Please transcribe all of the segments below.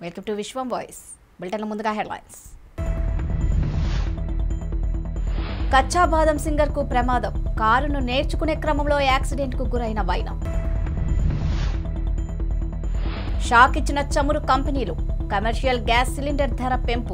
Welcome to Vishwam voice బులెటిన్ల ముందుగా headlines కచ్చా బాదం సింగర్ కు ప్రమాదం కారును నేర్చుకునే క్రమంలో యాక్సిడెంట్ కు గురైన వైనం షాక్ ఇచ్చిన చమురు కంపెనీలు కమర్షియల్ గ్యాస్ సిలిండర్ ధర పెంపు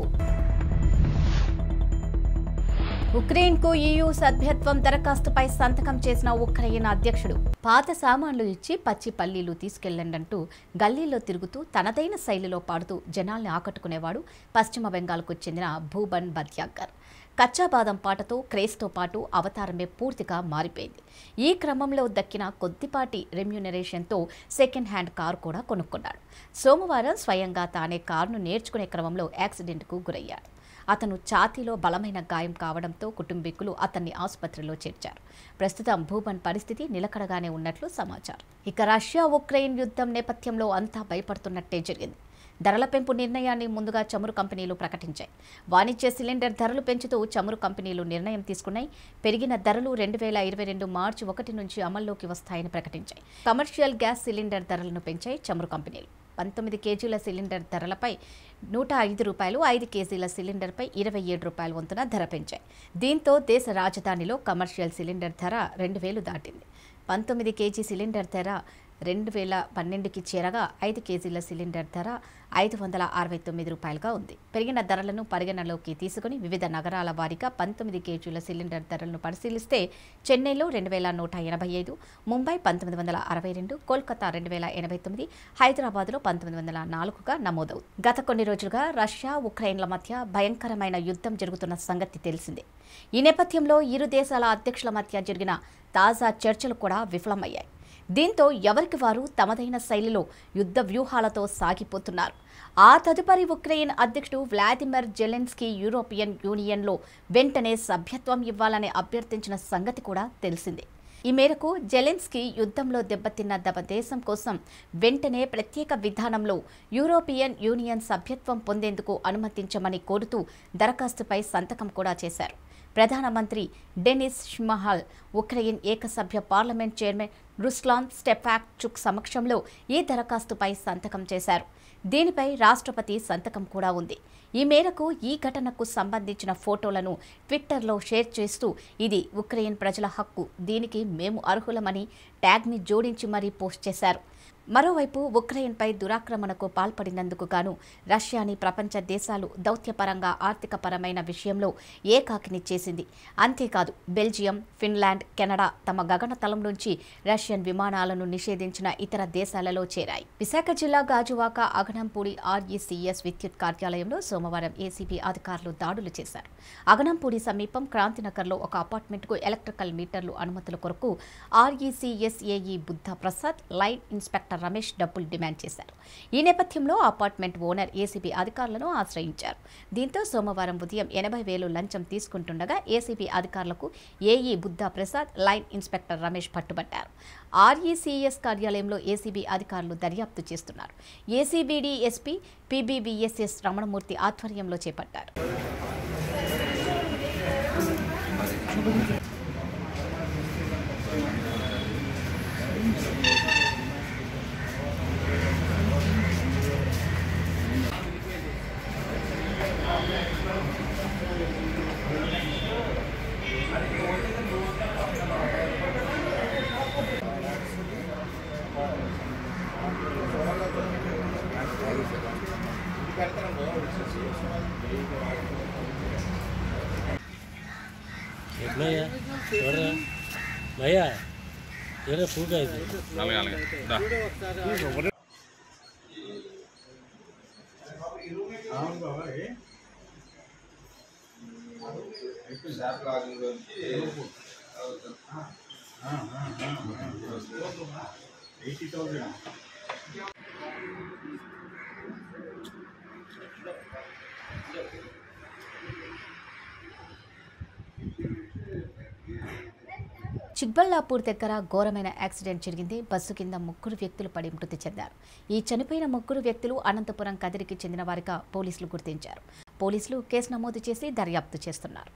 ఉక్రెయిన్ కు ఈయూ సభ్యత్వం దరఖాస్తుపై సంతకం చేసిన ఉక్రెయిన్ అధ్యక్షుడు పాత సామాన్లు ఇచ్చి పచ్చి పల్లీలు తీసుకెళ్లండంటూ గల్లీలో తిరుగుతూ తనదైన శైలిలో పాడుతూ జనాల్ని ఆకట్టుకునేవాడు పశ్చిమ బెంగాల్కు చెందిన భూబన్ బద్యాకర్ కచ్చా బాదం పాటతో క్రేజ్తో పాటు అవతారమే పూర్తిగా మారిపోయింది ఈ క్రమంలో దక్కిన కొద్దిపాటి రెమ్యూనరేషన్తో సెకండ్ హ్యాండ్ కారు కూడా కొనుక్కున్నాడు సోమవారం స్వయంగా తానే కారును నేర్చుకునే క్రమంలో యాక్సిడెంట్కు గురయ్యాడు అతను ఛాతీలో బలమైన గాయం కావడంతో కుటుంబీకులు అతన్ని ఆసుపత్రిలో చేర్చారు ప్రస్తుతం భూబన్ పరిస్థితి నిలకడగానే ఉన్నట్లు సమాచారం ఇక రష్యా ఉక్రెయిన్ యుద్ధం నేపథ్యంలో అంతా భయపడుతున్నట్టే జరిగింది ధరల పెంపు నిర్ణయాన్ని ముందుగా చమురు కంపెనీలు ప్రకటించాయి వాణిజ్య సిలిండర్ ధరలు పెంచుతూ చమురు కంపెనీలు నిర్ణయం తీసుకున్నాయి పెరిగిన ధరలు రెండు వేల ఇరవై రెండు మార్చి ఒకటి నుంచి అమల్లోకి వస్తాయని ప్రకటించాయి కమర్షియల్ గ్యాస్ సిలిండర్ ధరలను పెంచాయి చమురు కంపెనీలు పంతొమ్మిది కేజీల సిలిండర్ ధరలపై నూట ఐదు రూపాయలు ఐదు కేజీల సిలిండర్పై ఇరవై ఏడు రూపాయల వంతున ధర పెంచాయి దీంతో దేశ రాజధానిలో కమర్షియల్ సిలిండర్ ధర రెండు వేలు దాటింది పంతొమ్మిది కేజీ సిలిండర్ ధర రెండు వేల పన్నెండుకి చేరగా ఐదు కేజీల సిలిండర్ ధర ఐదు వందల అరవై తొమ్మిది రూపాయలుగా ఉంది పెరిగిన ధరలను పరిగణలోకి తీసుకుని వివిధ నగరాల వారీగా పంతొమ్మిది కేజీల సిలిండర్ ధరలను పరిశీలిస్తే చెన్నైలో రెండు వేల నూట ఎనభై ఐదు ముంబై పంతొమ్మిది వందల అరవై రెండు కోల్కతా రెండు వేల ఎనభై తొమ్మిది హైదరాబాద్లో పంతొమ్మిది వందల నాలుగుగా నమోదవుతుంది గత కొన్ని రోజులుగా రష్యా ఉక్రెయిన్ల మధ్య భయంకరమైన యుద్ధం జరుగుతున్న సంగతి తెలిసిందే ఈ నేపథ్యంలో ఇరు దేశాల అధ్యక్షుల మధ్య జరిగిన తాజా చర్చలు కూడా విఫలమయ్యాయి దీంతో ఎవరికి వారు తమదైన శైలిలో యుద్ధ వ్యూహాలతో సాగిపోతున్నారు ఆ తదుపరి ఉక్రెయిన్ అధ్యక్షుడు వ్లాదిమిర్ జెలెన్స్కీ యూరోపియన్ యూనియన్లో వెంటనే సభ్యత్వం ఇవ్వాలని అభ్యర్థించిన సంగతి కూడా తెలిసిందే ఈ మేరకు జెలెన్స్కీ యుద్ధంలో దెబ్బతిన్న తమ దేశం కోసం వెంటనే ప్రత్యేక విధానంలో యూరోపియన్ యూనియన్ సభ్యత్వం పొందేందుకు అనుమతించమని కోరుతూ దరఖాస్తుపై సంతకం కూడా చేశారు ప్రధానమంత్రి డెనిస్ షిమహాల్ ఉక్రెయిన్ ఏకసభ్య parliament chairman Ruslan Stefanchuk సమక్షంలో ఈ దరఖాస్తుపై సంతకం చేశారు దీనిపై రాష్ట్రపతి సంతకం కూడా ఉంది ఈ మేరకు ఈ ఘటనకు సంబంధించిన ఫోటోలను ట్విట్టర్లో షేర్ చేస్తూ ఇది ఉక్రెయిన్ ప్రజల హక్కు దీనికి మేము అర్హులమని ట్యాగ్ని జోడించి మరీ పోస్ట్ చేశారు మరోవైపు ఉక్రెయిన్పై దురాక్రమణకు పాల్పడినందుకు గాను రష్యాని ప్రపంచ దేశాలు దౌత్యపరంగా ఆర్థికపరమైన విషయంలో ఏకాకిని చేసింది అంతేకాదు బెల్జియం ఫిన్లాండ్ కెనడా తమ గగనతలం నుంచి రష్యన్ విమానాలను నిషేధించిన ఇతర దేశాలలో చేరాయి విశాఖ జిల్లా గాజువాక అగనంపూడి ఆర్ఈసీఎస్ విద్యుత్ కార్యాలయంలో సోమవారం ఏసీబీ అధికారులు దాడులు చేశారు అగనంపూడి సమీపం క్రాంతినగర్లో ఒక అపార్ట్మెంట్కు ఎలక్ట్రికల్ మీటర్లు అనుమతుల కొరకు RECS AE Buddha Prasad line inspector Ramesh డబ్బులు డిమాండ్ చేశారు ఈ నేపథ్యంలో అపార్ట్మెంట్ ఓనర్ ఏసీబీ అధికారులను ఆశ్రయించారు దీంతో సోమవారం ఉదయం ఎనభై వేలు లంచం తీసుకుంటుండగా ఏసీబీ అధికారులకు AE Buddha Prasad line inspector Ramesh పట్టుబట్టారు ఆర్ఈసీఎస్ కార్యాలయంలో ఏసీబీ అధికారులు దర్యాప్తు చేస్తున్నారు ఏసీబీడీ ఎస్పీ పీబీబీఎస్ఎస్ రమణమూర్తి ఆధ్వర్యంలో చేపట్టారు భయ్యా చూడరా భయ్యా ఏదో పూగా ఇది అలాగే అలాగే దా. చిక్బల్లాపూర్ దగ్గర ఘోరమైన యాక్సిడెంట్ జరిగింది బస్సు కింద ముగ్గురు వ్యక్తులు పడి మృతి చెందారు ఈ చనిపోయిన ముగ్గురు వ్యక్తులు అనంతపురం కదిరికి చెందిన వారిగా పోలీసులు గుర్తించారు పోలీసులు కేసు నమోదు చేసి దర్యాప్తు చేస్తున్నారు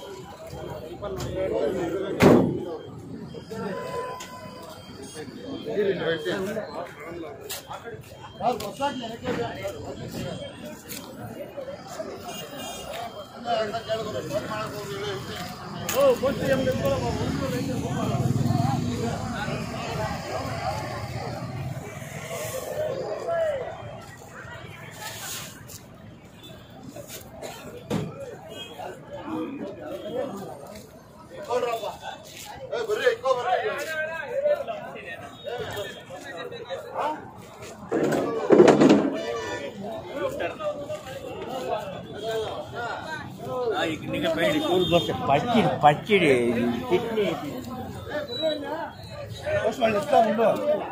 ఆ పచ్చిడి పచ్చిడి కిడ్నీ వాళ్ళు ఇస్తాను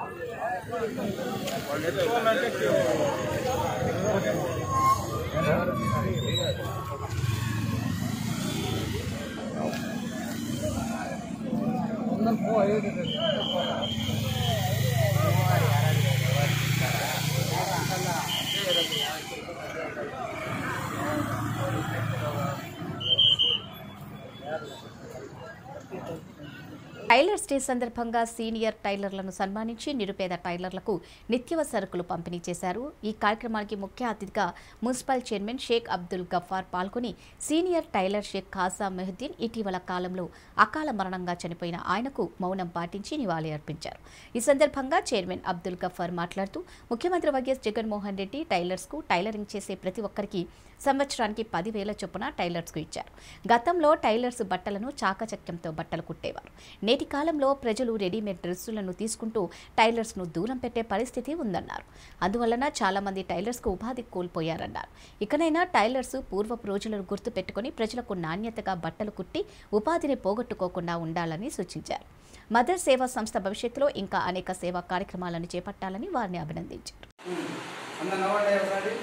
టైలర్స్ డే సందర్భంగా సీనియర్ టైలర్లను సన్మానించి నిరుపేద టైలర్లకు నిత్యావసరకులు పంపిణీ చేశారు ఈ కార్యక్రమానికి ముఖ్య అతిథిగా మున్సిపల్ చైర్మన్ షేక్ అబ్దుల్ గఫార్ పాల్గొని సీనియర్ టైలర్ షేక్ ఖాసా మెహుద్దీన్ ఇటీవల కాలంలో అకాల మరణంగా చనిపోయిన ఆయనకు మౌనం పాటించి నివాళి అర్పించారు ఈ సందర్భంగా చైర్మన్ అబ్దుల్ గఫార్ మాట్లాడుతూ ముఖ్యమంత్రి వైఎస్ జగన్మోహన్ రెడ్డి టైలర్స్కు టైలరింగ్ చేసే ప్రతి ఒక్కరికి సంవత్సరానికి పదివేల చొప్పున టైలర్స్కు ఇచ్చారు గతంలో టైలర్స్ బట్టలను చాకచక్యంతో బట్టలు కుట్టేవారు నేటి కాలంలో ప్రజలు రెడీమేడ్ డ్రెస్సులను తీసుకుంటూ టైలర్స్ను దూరం పెట్టే పరిస్థితి ఉందన్నారు అందువలన చాలామంది టైలర్స్కు ఉపాధి కోల్పోయారన్నారు ఇకనైనా టైలర్స్ పూర్వపు రోజులను గుర్తు పెట్టుకుని ప్రజలకు నాణ్యతగా బట్టలు కుట్టి ఉపాధిని పోగొట్టుకోకుండా ఉండాలని సూచించారు మదర్ సేవా సంస్థ భవిష్యత్తులో ఇంకా అనేక సేవా కార్యక్రమాలను చేపట్టాలని వారిని అభినందించారు అందరు నవ్వండి ఒకసారి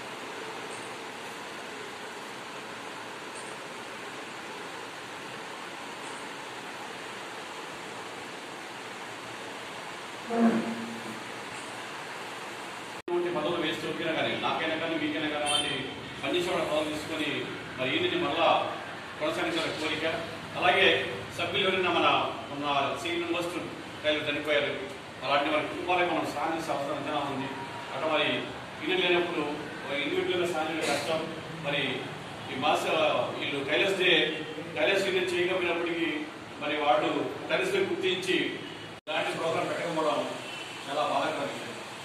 ఇటువంటి పదవులు వేస్ట్ వచ్చినా కానీ నాకైనా కానీ మీకైనా కానీ అని కండిషన్ కూడా పదవులు తీసుకొని మరి ఈయనని మళ్ళా కొనసాగించాలని కోరిక అలాగే సభ్యులు ఎవరైనా మన మన సీనియర్ మోస్ట్ టైలర్ చనిపోయారు అలాంటి వారి కుటుంబాలకు మనం సాయం చేసే అవసరం ఎంతైనా ఉంది అక్కడ మరి ఇల్లు లేనప్పుడు ఇండివిజువల్గా సాయం చేయడం కష్టం మరి ఈ మాస వీళ్ళు టైలర్స్ డే టైలర్స్ యూనియన్ చేయకపోయినప్పటికీ మరి వాళ్ళు టైలర్స్ డే గుర్తించి ఇలాంటి ప్రోగ్రాం పెట్టకపోవడం చాలా బాధాకర విషయం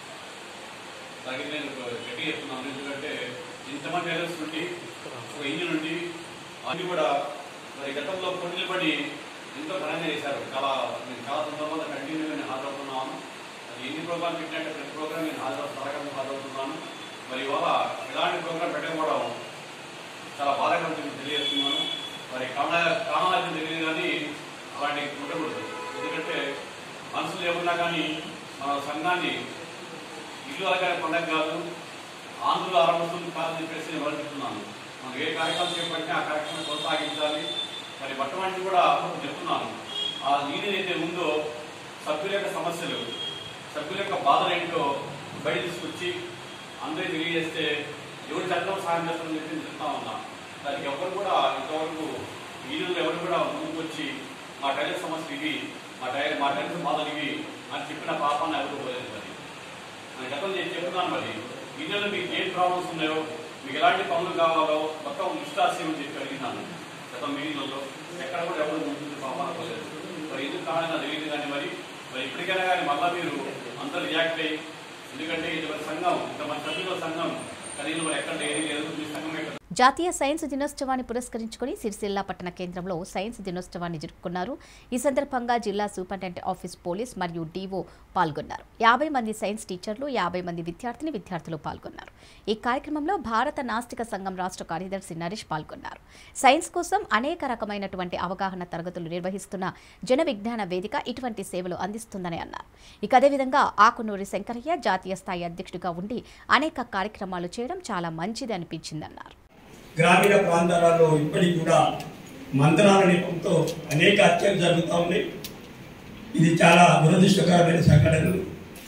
దానికి నేను గట్టి చెప్తున్నాను ఎందుకంటే ఇంతమంది టైలర్స్ నుండి ఒక ఇంజిన్ నుండి అన్ని కూడా మరి గతంలో పోటీలు పడి ఎంతో ఘనంగా చేశారు చాలా నేను చాలా సందర్భంగా కంటిన్యూగా నేను హాజరవుతున్నాను అది ఎన్ని ప్రోగ్రామ్ పెట్టినట్టే ప్రతి ప్రోగ్రామ్ నేను హాజరు తరగతి హాజరవుతున్నాను మరి ఇవాళ ఇలాంటి ప్రోగ్రామ్ పెట్టకపోవడం చాలా బాధాకరం నేను తెలియజేస్తున్నాను మరి కామా కామాలకు తెలియదు కానీ అలాంటి ఉండకూడదు ఎందుకంటే మనసులో ఏమున్నా కానీ మన సంఘాన్ని ఇల్లు అలగానే పండగ కాదు ఆంధ్రులు ఆరంభిస్తుంది కాదని చెప్పేసి నేను వివరిస్తున్నాను మనం ఏ కార్యక్రమం చేపట్టినా ఆ కార్యక్రమం కొనసాగించాలి మరి మొట్టమొదటి కూడా చెప్తున్నాను ఆ నీరు ఏదైతే ఉందో సభ్యుల యొక్క సమస్యలు సభ్యుల యొక్క బాధలు ఏంటో బయట తీసుకొచ్చి అందరికీ తెలియజేస్తే ఎవరు చట్టం సాయం చేస్తారని చెప్పి నేను చెప్తా ఉన్నా దానికి ఎవరు కూడా ఇంతవరకు వీళ్ళు ఎవరు కూడా ముందుకు వచ్చి మా టైలర్ సమస్యలు ఇవి మా టైలర్ మా టైలర్ బాధలు ఇవి అని చెప్పిన పాపాన్ని ఎవరు పోలేదు మరి నేను గతం నేను చెప్తున్నాను మరి ఇండియాలో మీకు ఏం ప్రాబ్లమ్స్ ఉన్నాయో మీకు ఎలాంటి పనులు కావాలో మొత్తం లిస్ట్ రాసేయమని చెప్పి అడిగినాను గతం మీటింగ్లలో ఎక్కడ కూడా ఎవరు ముందు పాపాన పోలేదు మరి ఎందుకు కావాలని నాకు తెలియదు కానీ మరి మరి ఇప్పటికైనా కానీ మళ్ళీ మీరు అందరూ రియాక్ట్ అయ్యి ఎందుకంటే ఇది మరి సంఘం ఇంతమంది సభ్యుల సంఘం కనీసం మరి ఎక్కడ ఏది లేదు మీ సంఘం ఎక్కడ జాతీయ సైన్స్ దినోత్సవాన్ని పురస్కరించుకుని సిరిసిల్ల పట్టణ కేంద్రంలో సైన్స్ దినోత్సవాన్ని జరుపుకున్నారు ఈ సందర్భంగా జిల్లా సూపరింటెండెంట్ ఆఫీస్ పోలీస్ మరియు డీఓ పాల్గొన్నారు యాభై మంది సైన్స్ టీచర్లు యాభై మంది విద్యార్థిని విద్యార్థులు పాల్గొన్నారు ఈ కార్యక్రమంలో భారత నాస్తిక సంఘం రాష్ట్ర కార్యదర్శి నరేష్ పాల్గొన్నారు సైన్స్ కోసం అనేక రకమైనటువంటి అవగాహన తరగతులు నిర్వహిస్తున్న జన విజ్ఞాన వేదిక ఇటువంటి సేవలు అందిస్తుందని అన్నారు ఇక అదేవిధంగా ఆకునూరి శంకరయ్య జాతీయ స్థాయి అధ్యక్షుడిగా ఉండి అనేక కార్యక్రమాలు చేయడం చాలా మంచిది అనిపించిందన్నారు గ్రామీణ ప్రాంతాలలో ఇప్పటికి కూడా మంత్రాల నెపంతో అనేక హత్యలు జరుగుతూ ఉన్నాయి ఇది చాలా దురదృష్టకరమైన సంఘటనలు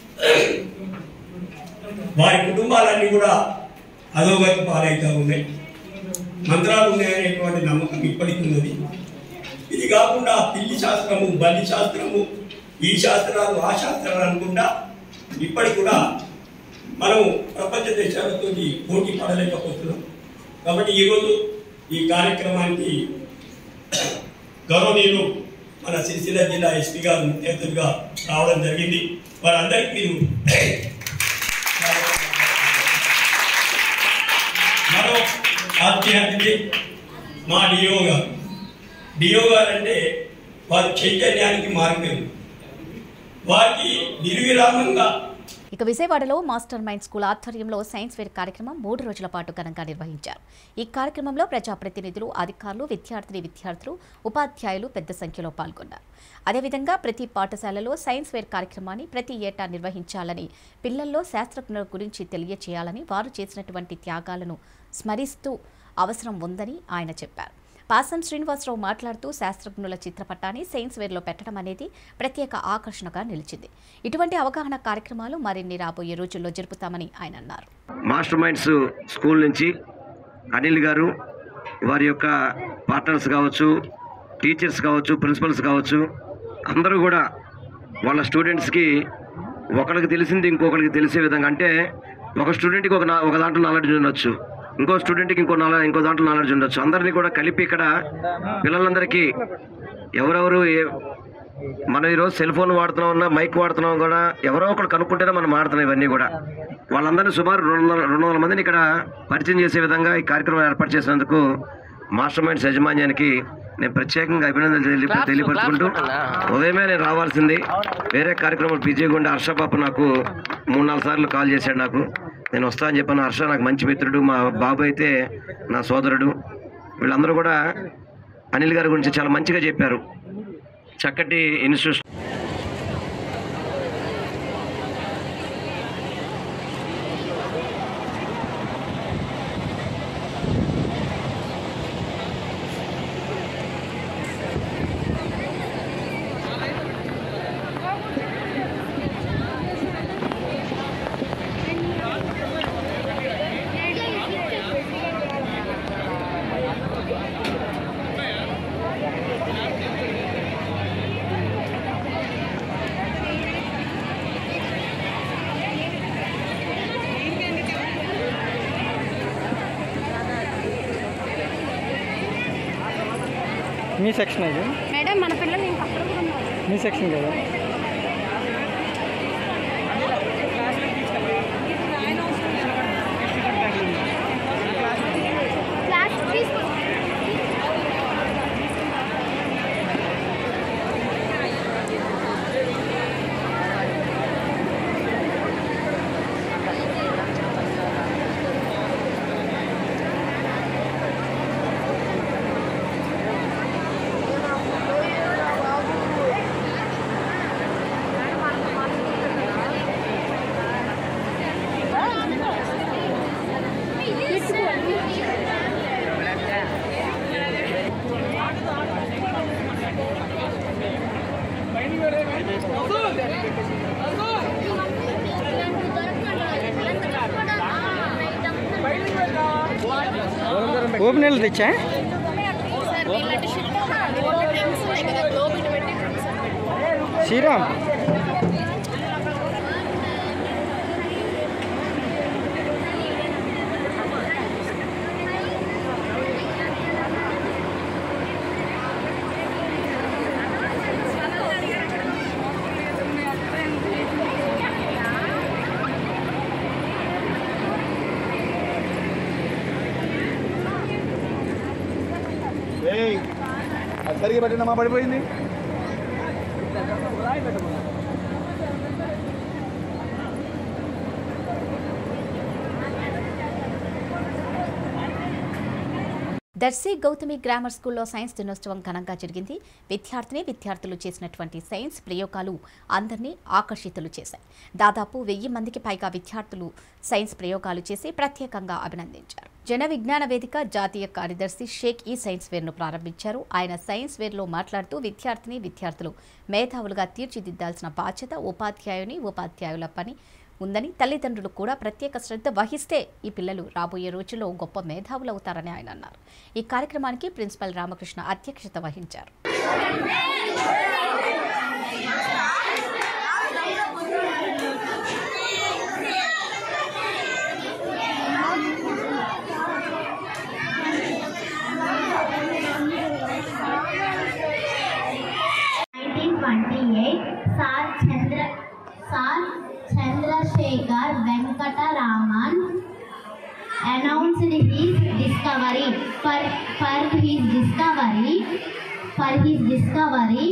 వారి కుటుంబాలన్నీ కూడా అధోగతి పాలవుతూ ఉన్నాయి మంత్రాలు ఉన్నాయనేటువంటి నమ్మకం ఇప్పటికి ఉన్నది ఇది కాకుండా పిల్లి శాస్త్రము బలి శాస్త్రము ఈ శాస్త్రాలు ఆ శాస్త్రాలు అనుకుంటా ఇప్పటికి కూడా మనం ప్రపంచ దేశాలతో పోటీ పడలేకపోతున్నాం కాబట్టి ఈరోజు ఈ కార్యక్రమానికి గౌరవనీయులు మన సిరిసిల్ల జిల్లా ఎస్పీ గారు ముఖ్య అతిథిగా రావడం జరిగింది వారందరికీ మీరు మరో ఆత్మీయ అతిథి మా డిఓ గారు డిఓ గారు అంటే వారి చైతన్యానికి మార్గం వారికి నిర్విరామంగా ఇక విజయవాడలో మాస్టర్ మైండ్ స్కూల్ ఆధ్వర్యంలో సైన్స్ ఫేర్ కార్యక్రమం మూడు రోజుల పాటు ఘనంగా నిర్వహించారు ఈ కార్యక్రమంలో ప్రజాప్రతినిధులు అధికారులు విద్యార్థిని విద్యార్థులు ఉపాధ్యాయులు పెద్ద సంఖ్యలో పాల్గొన్నారు అదేవిధంగా ప్రతి పాఠశాలలో సైన్స్ ఫేర్ కార్యక్రమాన్ని ప్రతి ఏటా నిర్వహించాలని పిల్లల్లో శాస్త్రజ్ఞుల గురించి తెలియచేయాలని వారు చేసినటువంటి త్యాగాలను స్మరిస్తూ అవసరం ఉందని ఆయన చెప్పారు పాసం శ్రీనివాసరావు మాట్లాడుతూ శాస్త్రజ్ఞుల చిత్రపటాన్ని సైన్స్ వేర్లో పెట్టడం అనేది ప్రత్యేక ఆకర్షణగా నిలిచింది ఇటువంటి అవగాహన కార్యక్రమాలు మరిన్ని రాబోయే రోజుల్లో జరుపుతామని ఆయన అన్నారు మాస్టర్ మైండ్స్ స్కూల్ నుంచి అనిల్ గారు వారి యొక్క పార్ట్నర్స్ కావచ్చు టీచర్స్ కావచ్చు ప్రిన్సిపల్స్ కావచ్చు అందరూ కూడా వాళ్ళ స్టూడెంట్స్కి ఒకరికి తెలిసింది ఇంకొకరికి తెలిసే విధంగా అంటే ఒక స్టూడెంట్కి ఒక నా- ఒక దాంట్లో నాలెడ్జ్ ఉండొచ్చు ఇంకో స్టూడెంట్కి ఇంకో నాలెడ్జ్ ఇంకో దాంట్లో నాలెడ్జ్ ఉండొచ్చు అందరినీ కూడా కలిపి ఇక్కడ పిల్లలందరికీ ఎవరెవరు ఏ మనం ఈరోజు సెల్ ఫోన్ వాడుతున్నాం ఉన్నా మైక్ వాడుతున్నాం కూడా ఎవరో ఒకరు కనుక్కుంటేనే మనం మాడుతున్నాం ఇవన్నీ కూడా వాళ్ళందరినీ సుమారు రెండు వందల రెండు వందల మందిని ఇక్కడ పరిచయం చేసే విధంగా ఈ కార్యక్రమం ఏర్పాటు చేసినందుకు మాస్టర్ మైండ్స్ యాజమాన్యానికి నేను ప్రత్యేకంగా అభినందనలు తెలియ తెలియపరుచుకుంటూ ఉదయమే నేను రావాల్సింది వేరే కార్యక్రమం బిజీగా ఉండే హర్షబాబు నాకు మూడు నాలుగు సార్లు కాల్ చేశాడు నాకు నేను వస్తా అని చెప్పాను హర్ష నాకు మంచి మిత్రుడు మా బాబు అయితే నా సోదరుడు వీళ్ళందరూ కూడా అనిల్ గారి గురించి చాలా మంచిగా చెప్పారు చక్కటి ఇన్స్టిట్యూషన్ మీ సెక్షన్ ఇది మేడం మన పిల్లలు ఇంకా అక్కడ కూడా ఉన్నారు మీ సెక్షన్ కదా క్లాస్ తీసుకో ఓపెన్ వెళ్ళి తెచ్చా శ్రీరామ్ సరిగా పెట్టినమ్మా పడిపోయింది దర్శి గౌతమి గ్రామర్ స్కూల్లో సైన్స్ దినోత్సవం ఘనంగా జరిగింది విద్యార్థిని విద్యార్థులు చేసినటువంటి సైన్స్ ప్రయోగాలు అందరినీ ఆకర్షితులు చేశాయి దాదాపు వెయ్యి మందికి పైగా విద్యార్థులు సైన్స్ ప్రయోగాలు చేసి ప్రత్యేకంగా అభినందించారు జన విజ్ఞాన వేదిక జాతీయ కార్యదర్శి షేక్ ఈ సైన్స్ వేర్ను ప్రారంభించారు ఆయన సైన్స్ వేర్లో మాట్లాడుతూ విద్యార్థిని విద్యార్థులు మేధావులుగా తీర్చిదిద్దాల్సిన బాధ్యత ఉపాధ్యాయుని ఉపాధ్యాయుల పని ఉందని తల్లిదండ్రులు కూడా ప్రత్యేక శ్రద్ధ వహిస్తే ఈ పిల్లలు రాబోయే రోజుల్లో గొప్ప మేధావులు అవుతారని ఆయన అన్నారు ఈ కార్యక్రమానికి ప్రిన్సిపల్ రామకృష్ణ అధ్యక్షత వహించారు Sir Chandra Sir Chandrasekhar Venkataraman announced his discovery for for his discovery for his discovery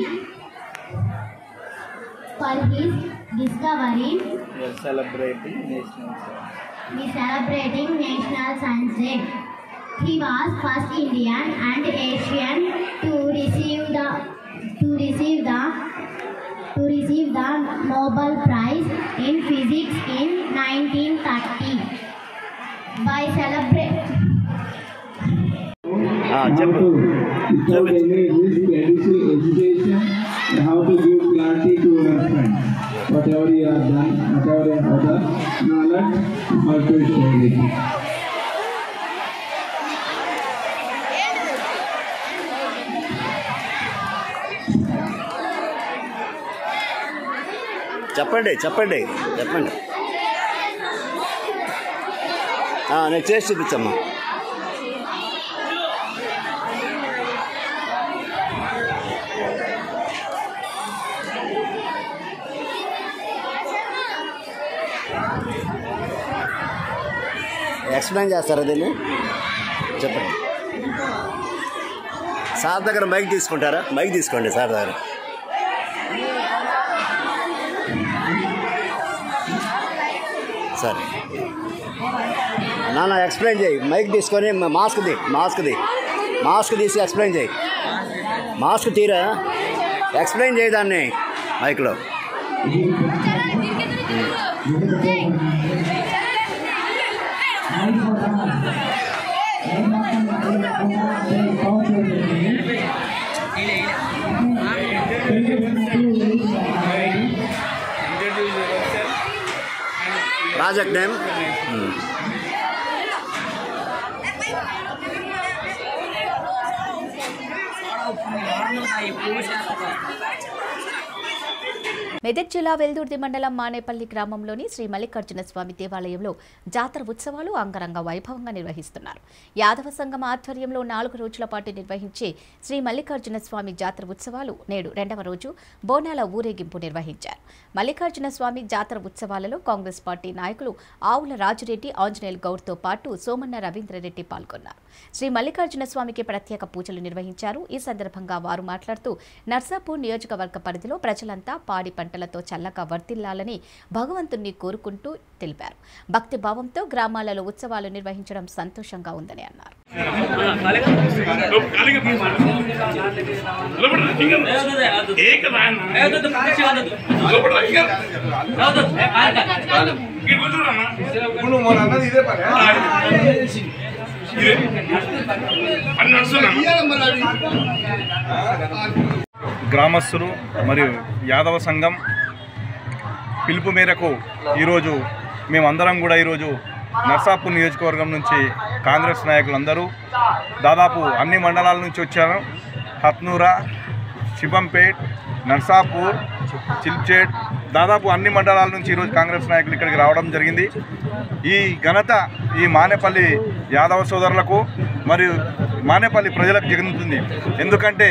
for his discovery We are celebrating National we celebrating National Science Day. He was first Indian and Asian to receive the to receive the to receive the Nobel Prize in Physics in 1930. By celebrate how to without any risk education, education and how to give clarity to your friends. Whatever you have done, whatever you have done, knowledge, how to share it. చెప్పండి చెప్పండి చెప్పండి ఆ, నేను చేసి చూపించమ్మా explain చేస్తారా దీన్ని చెప్పండి sir దగ్గర మైక్ తీసుకుంటారా మైక్ తీసుకోండి సార్ దగ్గర సరే నాన్న ఎక్స్ప్లెయిన్ చేయి మైక్ తీసుకొని మ- మాస్క్ది మాస్క్ది మాస్క్ తీసి ఎక్స్ప్లెయిన్ చేయి మాస్క్ తీరా ఎక్స్ప్లెయిన్ చేయి దాన్ని మైక్లో ప్రాజెక్ట్ నేమ్ మెదక్ జిల్లా వెల్దుర్తి మండలం మానేపల్లి గ్రామంలోని శ్రీ మల్లికార్జున స్వామి దేవాలయంలో జాతర ఉత్సవాలు అంగరంగ వైభవంగా నిర్వహిస్తున్నారు యాదవ సంఘం ఆధ్వర్యంలో నాలుగు రోజుల పాటు నిర్వహించే శ్రీ మల్లికార్జున స్వామి జాతర ఉత్సవాలు నేడు రెండవ రోజు బోనాల ఊరేగింపు నిర్వహించారు మల్లికార్జున స్వామి జాతర ఉత్సవాలలో కాంగ్రెస్ పార్టీ నాయకులు ఆవుల రాజురెడ్డి ఆంజనేయులు గౌడ్తో పాటు సోమన్న రవీంద్రరెడ్డి పాల్గొన్నారు శ్రీ మల్లికార్జున స్వామికి ప్రత్యేక పూజలు నిర్వహించారు ఈ సందర్భంగా వారు మాట్లాడుతూ నర్సాపూర్ నియోజకవర్గ పరిధిలో ప్రజలంతా పాడి పంటలతో చల్లగా వర్తిల్లాలని భగవంతుణ్ణి కోరుకుంటూ తెలిపారు భక్తి భావంతో గ్రామాలలో ఉత్సవాలు నిర్వహించడం సంతోషంగా ఉందని అన్నారు ఇప్పుడు మొన్న అన్నది ఇదే పని గ్రామస్తులు మరియు యాదవ సంఘం పిలుపు మేరకు ఈరోజు మేమందరం కూడా ఈరోజు నర్సాపూర్ నియోజకవర్గం నుంచి కాంగ్రెస్ నాయకులందరూ దాదాపు అన్ని మండలాల నుంచి వచ్చారు హత్నూరా శివంపేట్ నర్సాపూర్ చిల్చేట్ దాదాపు అన్ని మండలాల నుంచి ఈరోజు కాంగ్రెస్ నాయకులు ఇక్కడికి రావడం జరిగింది ఈ ఘనత ఈ మానేపల్లి యాదవ సోదరులకు మరియు మానేపల్లి ప్రజలకు జరుగుతుంది ఎందుకంటే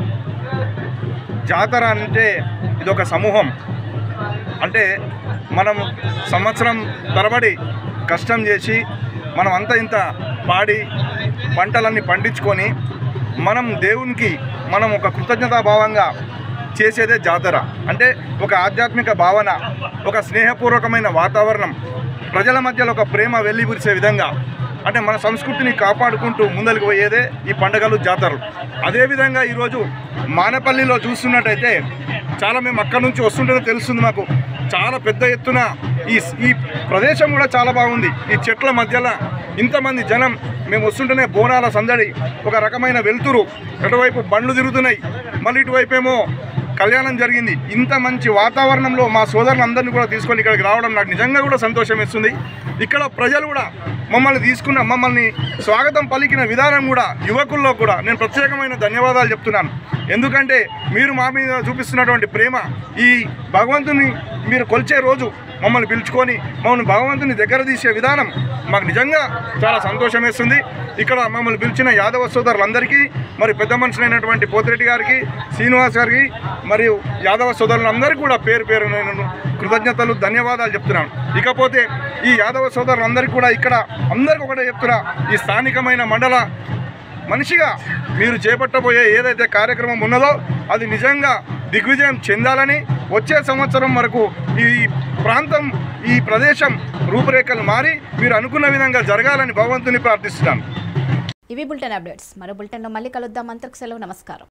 జాతర అంటే ఇది ఒక సమూహం అంటే మనం సంవత్సరం తరబడి కష్టం చేసి మనం అంత ఇంత పాడి పంటలన్నీ పండించుకొని మనం దేవునికి మనం ఒక కృతజ్ఞతాభావంగా చేసేదే జాతర అంటే ఒక ఆధ్యాత్మిక భావన ఒక స్నేహపూర్వకమైన వాతావరణం ప్రజల మధ్యలో ఒక ప్రేమ వెల్లిబురిసే విధంగా అంటే మన సంస్కృతిని కాపాడుకుంటూ ముందరికి పోయేదే ఈ పండుగలు జాతరలు అదేవిధంగా ఈరోజు మానపల్లిలో చూస్తున్నట్టయితే చాలా మేము అక్కడి నుంచి వస్తుంటేనే తెలుస్తుంది మాకు చాలా పెద్ద ఎత్తున ఈ ఈ ప్రదేశం కూడా చాలా బాగుంది ఈ చెట్ల మధ్యలో ఇంతమంది జనం మేము వస్తుంటేనే బోనాల సందడి ఒక రకమైన వెలుతురు అటువైపు బండ్లు తిరుగుతున్నాయి మళ్ళీ ఇటువైపు ఏమో కళ్యాణం జరిగింది ఇంత మంచి వాతావరణంలో మా సోదరులందరినీ కూడా తీసుకొని ఇక్కడికి రావడం నాకు నిజంగా కూడా సంతోషం ఇస్తుంది ఇక్కడ ప్రజలు కూడా మమ్మల్ని తీసుకున్న మమ్మల్ని స్వాగతం పలికిన విధానం కూడా యువకుల్లో కూడా నేను ప్రత్యేకమైన ధన్యవాదాలు చెప్తున్నాను ఎందుకంటే మీరు మా మీద చూపిస్తున్నటువంటి ప్రేమ ఈ భగవంతుని మీరు కొలిచే రోజు మమ్మల్ని పిలుచుకొని మమ్మల్ని భగవంతుని దగ్గర తీసే విధానం మాకు నిజంగా చాలా సంతోషం వేస్తుంది ఇక్కడ మమ్మల్ని పిలిచిన యాదవ సోదరులందరికీ మరి పెద్ద మనుషులైనటువంటి పోతిరెడ్డి గారికి శ్రీనివాస్ గారికి మరియు యాదవ సోదరులందరికీ కూడా పేరు పేరు నేను కృతజ్ఞతలు ధన్యవాదాలు చెప్తున్నాను ఇకపోతే ఈ యాదవ సోదరులందరికీ కూడా ఇక్కడ అందరికీ ఒకటే చెప్తున్నా ఈ స్థానికమైన మండల మనిషిగా మీరు చేపట్టబోయే ఏదైతే కార్యక్రమం ఉన్నదో అది నిజంగా దిగ్విజయం చెందాలని వచ్చే సంవత్సరం వరకు ఈ ప్రాంతం ఈ ప్రదేశం రూపురేఖలు మారి మీరు అనుకున్న విధంగా జరగాలని భగవంతుని ప్రార్థిస్తున్నాను ఇవి బులెటిన్ అప్డేట్స్ మరో బులెటిన్లో మళ్ళీ కలుద్దాం అంతకు సెలవు నమస్కారం